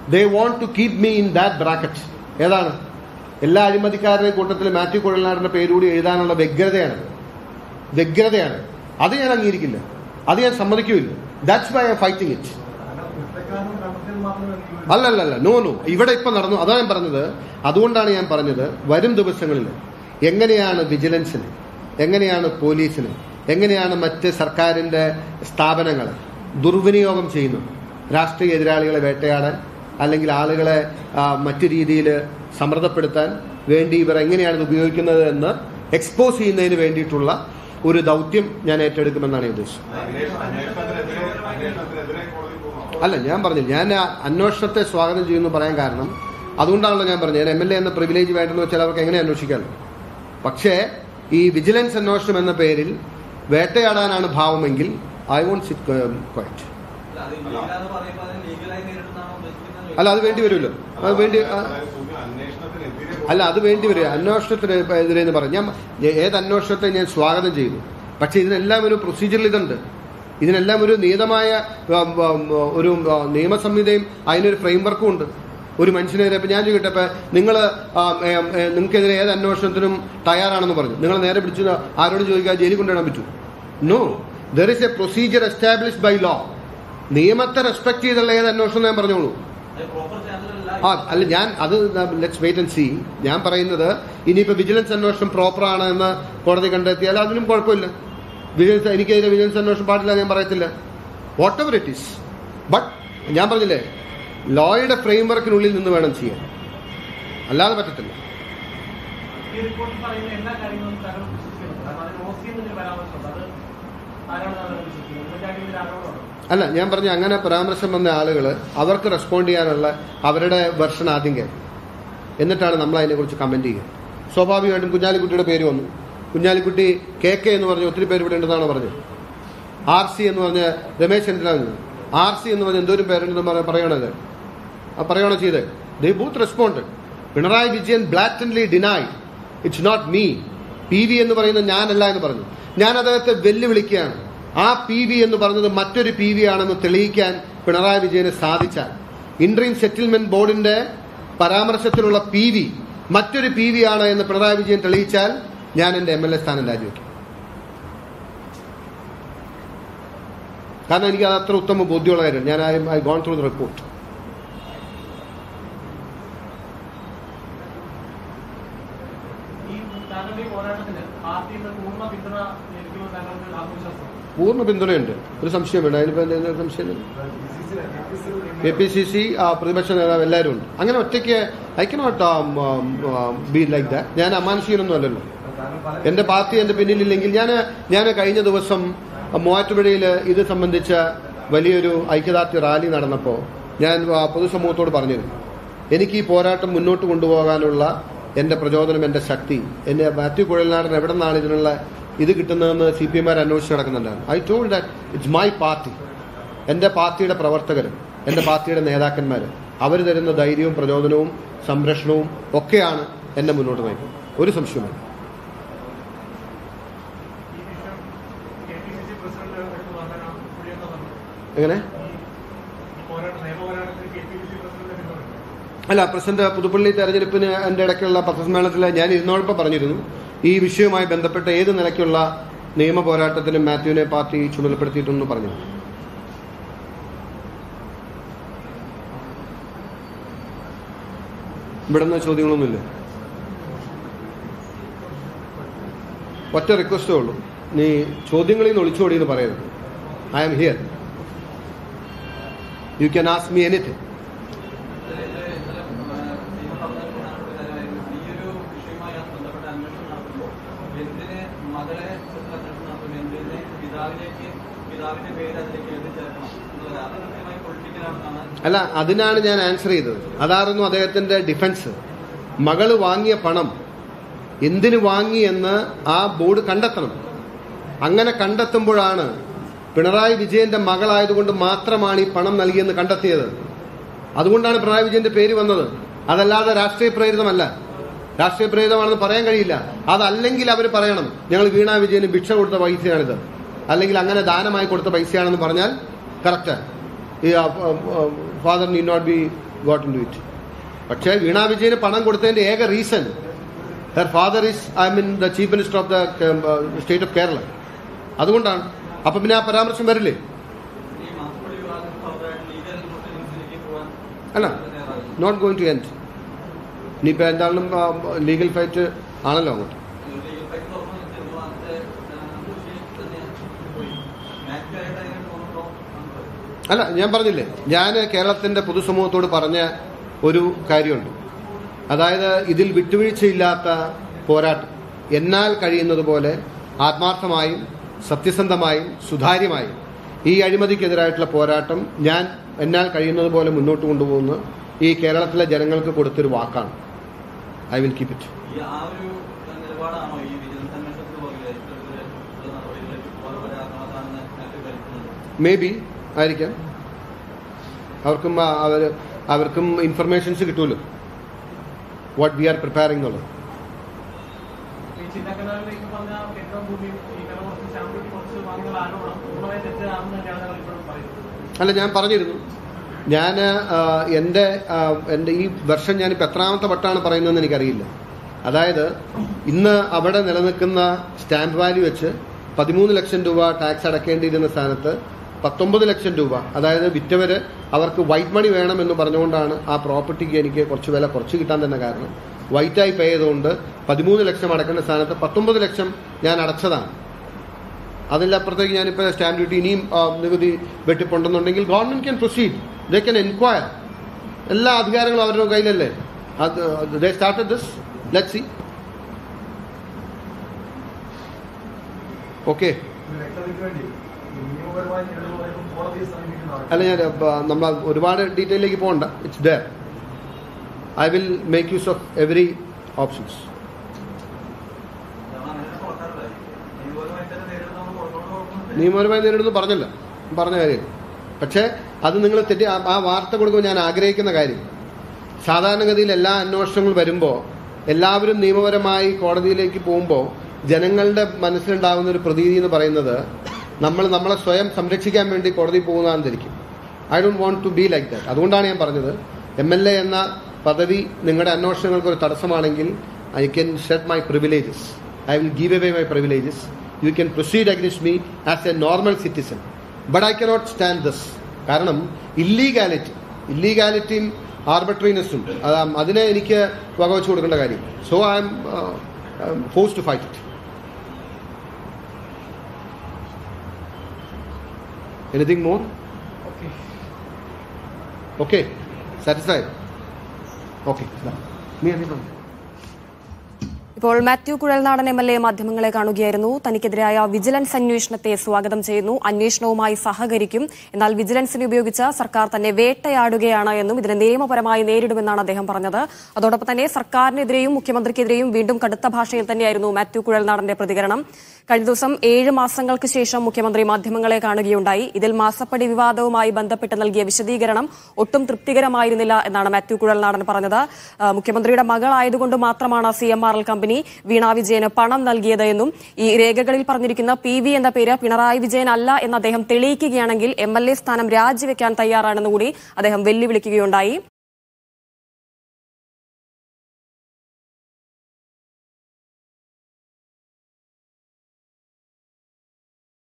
They want to keep me in that bracket ഏതാണ് എല്ലാ അഴിമതിക്കാരുടെയും കൂട്ടത്തിൽ മാത്യു കുഴൽനാടിന്റെ പേരുകൂടി എഴുതാനുള്ള വ്യഗ്രതയാണ് വ്യഗ്രതയാണ് അത് ഞാൻ അംഗീകരിക്കില്ല അത് ഞാൻ സമ്മതിക്കില്ല that's why I fighting it അല്ലല്ലല്ല നോ നോ ഇവിടെ ഇപ്പൊ നടന്നു അതാ ഞാൻ പറഞ്ഞത് അതുകൊണ്ടാണ് ഞാൻ പറഞ്ഞത് വരും ദിവസങ്ങളിൽ എങ്ങനെയാണ് വിജിലൻസിന് എങ്ങനെയാണ് പോലീസിന് എങ്ങനെയാണ് മറ്റ് സർക്കാരിന്റെ സ്ഥാപനങ്ങൾ ദുർവിനിയോഗം ചെയ്യുന്നത് രാഷ്ട്രീയ എതിരാളികളെ വേട്ടയാടാൻ അല്ലെങ്കിൽ ആളുകളെ ആ, മറ്റു രീതിയിൽ സമ്മർദ്ദപ്പെടുത്താൻ വേണ്ടി ഇവർ എങ്ങനെയാണ് ഇത് ഉപയോഗിക്കുന്നത് എന്ന് എക്സ്പോസ് ചെയ്യുന്നതിന് വേണ്ടിയിട്ടുള്ള ഒരു ദൗത്യം ഞാൻ ഏറ്റെടുക്കുമെന്നാണ് ഞാൻ ഉദ്ദേശിച്ചത് അന്വേഷണത്തിനെതിരെ അന്വേഷണത്തിനെതിരെ കോടതി പോകുന്നു അല്ല ഞാൻ പറഞ്ഞു ഞാൻ ആ അന്വേഷണത്തെ സ്വാഗതം ചെയ്യുന്നു പറയാൻ കാരണം അതുകൊണ്ടാണല്ലോ ഞാൻ പറഞ്ഞത് ഞാൻ എം എൽ എ എന്ന പ്രിവിലേജ് വേണ്ടെന്ന് വെച്ചാൽ അവർക്ക് എങ്ങനെ അന്വേഷിക്കാമല്ലോ പക്ഷേ ഈ വിജിലൻസ് അന്വേഷണം എന്ന പേരിൽ വേട്ടയാടാനാണ് ഭാവമെങ്കിൽ ഐ വോണ്ട് സിറ്റ് ക്വൈറ്റ് അത് ലീഗലാന്ന് പറയുമ്പോൾ അത് ലീഗലായി നേരിടുന്നതാണോ ഉദ്ദേശിക്കുന്നത് അല്ല അത് വേണ്ടി വരുമല്ലോ അത് വേണ്ടി ആ, അതായത് സുഖം അന്വേഷണത്തിനെതിരെ അല്ല അത് വേണ്ടി വരും അന്വേഷണത്തിന് എതിരെ എന്ന് പറഞ്ഞു ഞാൻ ഏത് അന്വേഷണത്തെ ഞാൻ സ്വാഗതം ചെയ്തു പക്ഷെ ഇതിനെല്ലാം ഒരു പ്രൊസീജിയറിൽ ഇതുണ്ട് ഇതിനെല്ലാം ഒരു നിയതമായ ഉം, ഉം, ഒരു ഉം, നിയമസംഹിതയും അതിനൊരു ഫ്രെയിംവർക്കും ഉണ്ട് ഒരു മനുഷ്യനെതിരെ ഇപ്പൊ ഞാൻ ചോദിക്കട്ടെ ഇപ്പൊ നിങ്ങൾ നിങ്ങൾക്കെതിരെ ഏത് അന്വേഷണത്തിനും തയ്യാറാണെന്ന് പറഞ്ഞു നിങ്ങൾ നേരെ പിടിച്ചു ആരോട് ചോദിക്കാൻ ജയിലിൽ കൊണ്ടുവരാൻ പറ്റൂ no there is a procedure establish by law നിയമത്തെ റെസ്പെക്ട് ചെയ്തുള്ള ഏത് അന്വേഷണം ഞാൻ പറഞ്ഞോളൂ അത് പ്രോപ്പർ ചാനലല്ല ആ അല്ല ഞാൻ അത് ലെറ്റ്സ് വെയിറ്റ് ആൻഡ് സി ഞാൻ പറയുന്നത് ഇനിയിപ്പോ വിജിലൻസ് അന്വേഷണം പ്രോപ്പർ ആണ് എന്ന് കോടതി കണ്ടെത്തിയാൽ അതിനും കുഴപ്പമില്ല വിജിലൻസ് എനിക്കെതിരെ വിജിലൻസ് അന്വേഷണം പാടില്ല എന്ന് ഞാൻ പറയത്തില്ല whatever it is but ഞാൻ പറഞ്ഞില്ലേ ലോയുടെ ഫ്രെയിംവർക്കിനുള്ളിൽ നിന്ന് വേണം ചെയ്യാൻ അല്ലാതെ പറ്റത്തില്ല ഈ റിപ്പോർട്ടിൽ പറയുന്ന എല്ലാ കാര്യങ്ങളും താങ്കൾ വിശ്വസിക്കുന്നുണ്ട് കാരണം അതിന് ഒ സി എന്നൊരു പരാമർശമുണ്ട് അത് ആരാണ് താങ്കൾ വിശ്വസിക്കുന്നത് ഉമ്മൻചാണ്ടി ഇതിൽ ആരോപണമാണ് അല്ല ഞാൻ പറഞ്ഞ അങ്ങനെ പരാമർശം വന്ന ആളുകൾ അവർക്ക് റെസ്പോണ്ട് ചെയ്യാനുള്ള അവരുടെ വെർഷൻ ആദ്യം കേൾക്കും എന്നിട്ടാണ് നമ്മൾ അതിനെക്കുറിച്ച് കമന്റ് ചെയ്യുക സ്വാഭാവികമായിട്ടും കുഞ്ഞാലിക്കുട്ടിയുടെ പേര് വന്നു കുഞ്ഞാലിക്കുട്ടി കെ കെ എന്ന് പറഞ്ഞ ഒത്തിരി പേര് ഇവിടെ ഉണ്ടെന്നാണ് പറഞ്ഞത് ആർ സി എന്ന് പറഞ്ഞ രമേശ് ചെന്നിത്തല ആർ സി എന്ന് പറഞ്ഞ എന്തോരം പേരുണ്ടെന്ന് പറ- പറയണത് ആ പറയണോ ചെയ്ത് they both respond Pinarayi Vijayan blatantly denied it's not me P V എന്ന് പറയുന്നത് ഞാനല്ല എന്ന് പറഞ്ഞു ഞാൻ അദ്ദേഹത്തെ വെല്ലുവിളിക്കുകയാണ് ആ പി വി എന്ന് പറഞ്ഞത് മറ്റൊരു പി വി ആണെന്ന് തെളിയിക്കാൻ പിണറായി വിജയന് സാധിച്ചാൽ ഇൻട്രീം സെറ്റിൽമെന്റ് ബോർഡിന്റെ പരാമർശത്തിലുള്ള പി വി മറ്റൊരു പി വി ആണ് എന്ന് പിണറായി വിജയൻ തെളിയിച്ചാൽ ഞാൻ എന്റെ എം എൽ എ സ്ഥാനം രാജിവെക്കും കാരണം എനിക്ക് അത് അത്ര ഉത്തമ ബോധ്യമുള്ള കാര്യമാണ് ഞാൻ I gone through the report ഈ താങ്കളുടെ ഈ പോരാട്ടത്തിന് പാർട്ടിയുടെ പൂർണ്ണ പിന്തുണ ലഭിക്കുമെന്ന് താങ്കൾക്ക് ആത്മവിശ്വാസം പൂർണ്ണ പിന്തുണയുണ്ട് ഒരു സംശയം വേണ്ട അതിനിപ്പോ എന്തെങ്കിലും സംശയം കെ പി സി സി പ്രതിപക്ഷ നേതാവ് എല്ലാവരും ഉണ്ട് അങ്ങനെ ഒറ്റയ്ക്ക് I cannot be like that ഞാൻ അമാനുഷികനൊന്നും അല്ലല്ലോ എന്റെ പാർട്ടി എന്റെ പിന്നിലില്ലെങ്കിൽ ഞാൻ ഞാൻ കഴിഞ്ഞ ദിവസം മൂവാറ്റുപുഴയിൽ ഇത് സംബന്ധിച്ച വലിയൊരു ഐക്യദാർഢ്യ റാലി നടന്നപ്പോൾ ഞാൻ ആ, പൊതുസമൂഹത്തോട് പറഞ്ഞിരുന്നു എനിക്ക് ഈ പോരാട്ടം മുന്നോട്ട് കൊണ്ടുപോകാനുള്ള എന്റെ പ്രചോദനം എന്റെ ശക്തി എന്നെ മാത്യു കുഴൽനാടൻ എവിടെ നിന്നാണ് ഇതിനുള്ള ഇത് കിട്ടുന്നതെന്ന് സി പി എമാർ അന്വേഷിച്ച് നടക്കുന്നുണ്ടായിരുന്നു I told that it's my party എന്റെ പാർട്ടിയുടെ പ്രവർത്തകരും എന്റെ പാർട്ടിയുടെ നേതാക്കന്മാർ അവർ തരുന്ന ധൈര്യവും പ്രചോദനവും സംരക്ഷണവും ഒക്കെയാണ് എന്നെ മുന്നോട്ട് നയിക്കുന്നത് ഒരു സംശയവുമില്ല ഈ വിഷയം K P C C president എടുത്തു പറഞ്ഞാണ് കുഴിയെന്ന് പറഞ്ഞത് എങ്ങനെ ഈ പോരാട്ടം നിയമ പോരാട്ടത്തിന് K P C C president പിന്തുണ അല്ല പ്രസിഡന്റ് പുതുപ്പള്ളി തെരഞ്ഞെടുപ്പിന് എന്റെ ഇടയ്ക്കുള്ള പത്രസമ്മേളനത്തിൽ ഞാൻ ഇരുന്നോടൊപ്പം പറഞ്ഞിരുന്നു ഈ വിഷയവുമായി ബന്ധപ്പെട്ട ഏത് നിലയ്ക്കുള്ള നിയമ പോരാട്ടത്തിനും മാത്യുവിനെ പാർട്ടി ചുമതലപ്പെടുത്തിയിട്ടുണ്ടെന്ന് പറഞ്ഞു ഇവിടുന്ന് ചോദ്യങ്ങളൊന്നുമില്ല ഒറ്റ റിക്വസ്റ്റേ ഉള്ളൂ നീ ചോദ്യങ്ങളിൽ നിന്ന് ഒളിച്ചോടി എന്ന് പറയരുത് I am here you can ask me anything ഈ ഒരു വിഷയവുമായി ബന്ധപ്പെട്ട അന്വേഷണം നടത്തുമ്പോൾ എന്തിന് മകളെ കുറിച്ചുള്ള അന്വേഷണം നടത്തുമ്പോൾ എന്തിന് പിതാവിലേക്ക് പിതാവിന്റെ പേര് അതിലേക്ക് എഴുതി ചേർക്കണം എന്നുള്ളത് അത് കൃത്യമായി പൊളിറ്റിക്കലാണെന്നാണ് അല്ല അതിനാണ് ഞാൻ ആൻസർ ചെയ്തത് അതായിരുന്നു അദ്ദേഹത്തിന്റെ ഡിഫൻസ് മകള് വാങ്ങിയ പണം എന്തിനു വാങ്ങി എന്ന് ആ ബോർഡ് കണ്ടെത്തണം അങ്ങനെ കണ്ടെത്തുമ്പോഴാണ് പിണറായി വിജയന്റെ മകളായതുകൊണ്ട് മാത്രമാണ് ഈ പണം നൽകിയെന്ന് കണ്ടെത്തിയത് അതുകൊണ്ടാണ് പിണറായി വിജയന്റെ പേര് വന്നത് അതല്ലാതെ രാഷ്ട്രീയ പ്രേരിതമല്ല രാഷ്ട്രീയ പ്രേരിതമാണെന്ന് പറയാൻ കഴിയില്ല അതല്ലെങ്കിൽ അവർ പറയണം ഞങ്ങൾ വീണ വിജയന് ഭിക്ഷ കൊടുത്ത പൈസയാണിത് അല്ലെങ്കിൽ അങ്ങനെ ദാനമായി കൊടുത്ത പൈസയാണെന്ന് പറഞ്ഞാൽ കറക്റ്റ് ഈ father need not be got into it പക്ഷേ വീണ വിജയന് പണം കൊടുത്തതിന്റെ ഏക reason her father is I mean the chief minister of the state of Kerala അതുകൊണ്ടാണ് അപ്പൊ പിന്നെ ആ പരാമർശം വരില്ലേ ഈ മാസപ്പടി വിഭാഗം ഫർദറായിട്ട് ലീഗൽ പ്രൊസീഡിംഗ്സിലേക്ക് പോകാൻ അല്ല തയ്യാറാകും. നോട്ട് ഗോയിങ് ടു എൻഡ് ഇനിയിപ്പോൾ എന്തായാലും ലീഗൽ ഫൈറ്റ് ആണല്ലോ അങ്ങോട്ട് ലീഗൽ ഫൈറ്റ് തുറന്നു വെച്ചിരുന്നു. അതിന്റെ, ആ, കൃഷി തന്നെ പോയി. മാത്യു ആയിട്ട് അങ്ങനെ തോന്നുന്നുണ്ടോ? നമുക്ക് അല്ല ഞാൻ പറഞ്ഞില്ലേ ഞാൻ കേരളത്തിന്റെ പൊതുസമൂഹത്തോട് പറഞ്ഞ ഒരു കാര്യമുണ്ട് അതായത് ഇതിൽ വിട്ടുവീഴ്ചയില്ലാത്ത പോരാട്ടം എന്നാൽ കഴിയുന്നത് പോലെ ആത്മാർത്ഥമായും സത്യസന്ധമായും സുതാര്യമായും ഈ അഴിമതിക്കെതിരായിട്ടുള്ള പോരാട്ടം ഞാൻ എന്നാൽ കഴിയുന്നത് പോലെ മുന്നോട്ട് കൊണ്ടുപോകുന്ന ഈ കേരളത്തിലെ ജനങ്ങൾക്ക് കൊടുത്തൊരു വാക്കാണ് ഐ വിൽ കീപ് ഇറ്റ് ഈ ആ ഒരു നിലപാടാണോ ഈ വിജിലൻസ് അന്വേഷണത്തിന് പുറകില് ഇത്തരത്തില് ഉള്ള നടപടികളിലേക്ക് ഓരോ പരാമർശമാണെന്ന് മാത്യു കരുതുന്നുണ്ട് മേ ബി ആയിരിക്കാം അവർക്കും ആ, അവര് അവർക്കും ഇൻഫർമേഷൻസ് കിട്ടുമല്ലോ വാട്ട് വി ആർ പ്രിപ്പയറിംഗ് എന്നുള്ളത് ഈ ചിന്നക്കനാലിലേക്ക് പറഞ്ഞ കെട്ടിടം ഭൂമി ഈ വില കുറച്ച് സ്റ്റാമ്പ് ഡ്യൂട്ടി കുറച്ച് വാങ്ങുന്ന ആരോപണം പൂർണ്ണമായി തെറ്റാണെന്ന് തന്നെയാണ് ഞങ്ങൾ ഇപ്പോഴും പറയുന്നത് അല്ല ഞാൻ പറഞ്ഞിരുന്നു ഞാൻ എൻ്റെ ആ, എൻ്റെ ഈ വർഷം ഞാനിപ്പോൾ എത്രാമത്തെ വട്ടാണ് പറയുന്നതെന്ന് എനിക്കറിയില്ല അതായത് ഇന്ന് അവിടെ നിലനിൽക്കുന്ന സ്റ്റാമ്പ് വാല്യൂ വെച്ച് പതിമൂന്ന് ലക്ഷം രൂപ ടാക്സ് അടക്കേണ്ടിയിരുന്ന സ്ഥാനത്ത് പത്തൊമ്പത് ലക്ഷം രൂപ അതായത് വിറ്റവര് അവർക്ക് വൈറ്റ് മണി വേണമെന്ന് പറഞ്ഞുകൊണ്ടാണ് ആ പ്രോപ്പർട്ടിക്ക് എനിക്ക് കുറച്ച് വില കുറച്ച് കിട്ടാൻ തന്നെ കാരണം വൈറ്റായി പേ ചെയ്തുകൊണ്ട് പതിമൂന്ന് ലക്ഷം അടക്കേണ്ട സ്ഥാനത്ത് പത്തൊമ്പത് ലക്ഷം ഞാൻ അടച്ചതാണ് അതിലപ്പുറത്തേക്ക് ഞാനിപ്പോൾ സ്റ്റാമ്പ് ഡ്യൂട്ടി ഇനിയും ആ, നികുതി വെട്ടിപ്പുണ്ടെന്നുണ്ടെങ്കിൽ government can proceed they can enquire എല്ലാ അധികാരങ്ങളും അവരുടെ കയ്യിലല്ലേ അത് they started this let see okay വ്യക്തതയ്ക്ക് വേണ്ടി നിയമപരമായി നേരിടുന്നതായിട്ടും കോടതിയെ സമീപിക്കുന്നതാണ് അല്ല ഞാൻ നമ്മൾ ഒരുപാട് ഡീറ്റെയിലേക്ക് പോകണ്ട it's there I will make use of every options കാരണം അങ്ങനെ പുറത്താറില്ല നിയമപരമായി തന്നെ നേരിടുന്ന നമ്മൾ പുറത്തോട്ട് പോകുന്നത് നിയമപരമായി നേരിടുന്നു പറഞ്ഞല്ല പറഞ്ഞ കാര്യം പക്ഷേ അത് നിങ്ങൾ തെറ്റി ആ- ആ വാർത്ത കൊടുക്കുമ്പോൾ ഞാൻ ആഗ്രഹിക്കുന്ന കാര്യം സാധാരണഗതിയിൽ എല്ലാ അന്വേഷണങ്ങൾ വരുമ്പോൾ എല്ലാവരും നിയമപരമായി കോടതിയിലേക്ക് പോകുമ്പോൾ ജനങ്ങളുടെ മനസ്സിലുണ്ടാകുന്ന ഒരു പ്രതീതി എന്ന് പറയുന്നത് നമ്മൾ നമ്മളെ സ്വയം സംരക്ഷിക്കാൻ വേണ്ടി കോടതി പോകുന്നതാണെന്ന് ധരിക്കും I don't want to be like that അതുകൊണ്ടാണ് ഞാൻ പറഞ്ഞത് എം എൽ എ എന്ന പദവി നിങ്ങളുടെ അന്വേഷണങ്ങൾക്ക് ഒരു തടസ്സമാണെങ്കിൽ I can shed my privileges I will give away my privileges you can proceed against me as a normal citizen but I cannot stand this കാരണം ഇല്ലീഗാലിറ്റി ഇല്ലീഗാലിറ്റിയും ആർബിട്രീനെസ്സും അതിനെ എനിക്ക് വകവെച്ച് കൊടുക്കേണ്ട കാര്യം so I am forced to fight it anything more okay okay satisfied okay നീ എന്തെങ്കിലും ഇപ്പോൾ Mathew Kuzhalnadan M L A മാധ്യമങ്ങളെ കാണുകയായിരുന്നു തനിക്കെതിരായ വിജിലൻസ് അന്വേഷണത്തെ സ്വാഗതം ചെയ്യുന്നു അന്വേഷണവുമായി സഹകരിക്കും എന്നാൽ വിജിലൻസിനെ ഉപയോഗിച്ച് സർക്കാർ തന്നെ വേട്ടയാടുകയാണ് എന്നും ഇതിനെ നിയമപരമായി നേരിടുമെന്നാണ് അദ്ദേഹം പറഞ്ഞത് അതോടൊപ്പം തന്നെ സർക്കാരിനെതിരെയും മുഖ്യമന്ത്രിക്കെതിരെയും വീണ്ടും കടുത്ത ഭാഷയിൽ തന്നെയായിരുന്നു മാത്യു കുഴൽനാടന്റെ പ്രതികരണം കഴിഞ്ഞ ദിവസം ഏഴ് മാസങ്ങൾക്ക് ശേഷം മുഖ്യമന്ത്രി മാധ്യമങ്ങളെ കാണുകയുണ്ടായി ഇതിൽ മാസപ്പടി വിവാദവുമായി ബന്ധപ്പെട്ട് നൽകിയ വിശദീകരണം ഒട്ടും തൃപ്തികരമായിരുന്നില്ല എന്നാണ് മാത്യു കുഴൽനാടൻ പറഞ്ഞത് ആ, മുഖ്യമന്ത്രിയുടെ മകളായതുകൊണ്ട് മാത്രമാണ് C M R L company Veena വിജയന് പണം നൽകിയത് എന്നും ഈ രേഖകളിൽ പറഞ്ഞിരിക്കുന്ന പി വി എന്ന പേര് പിണറായി വിജയൻ അല്ല എന്ന് അദ്ദേഹം തെളിയിക്കുകയാണെങ്കിൽ എം എൽ എ സ്ഥാനം രാജിവെക്കാൻ തയ്യാറാണെന്ന് കൂടി അദ്ദേഹം വെല്ലുവിളിക്കുകയുണ്ടായി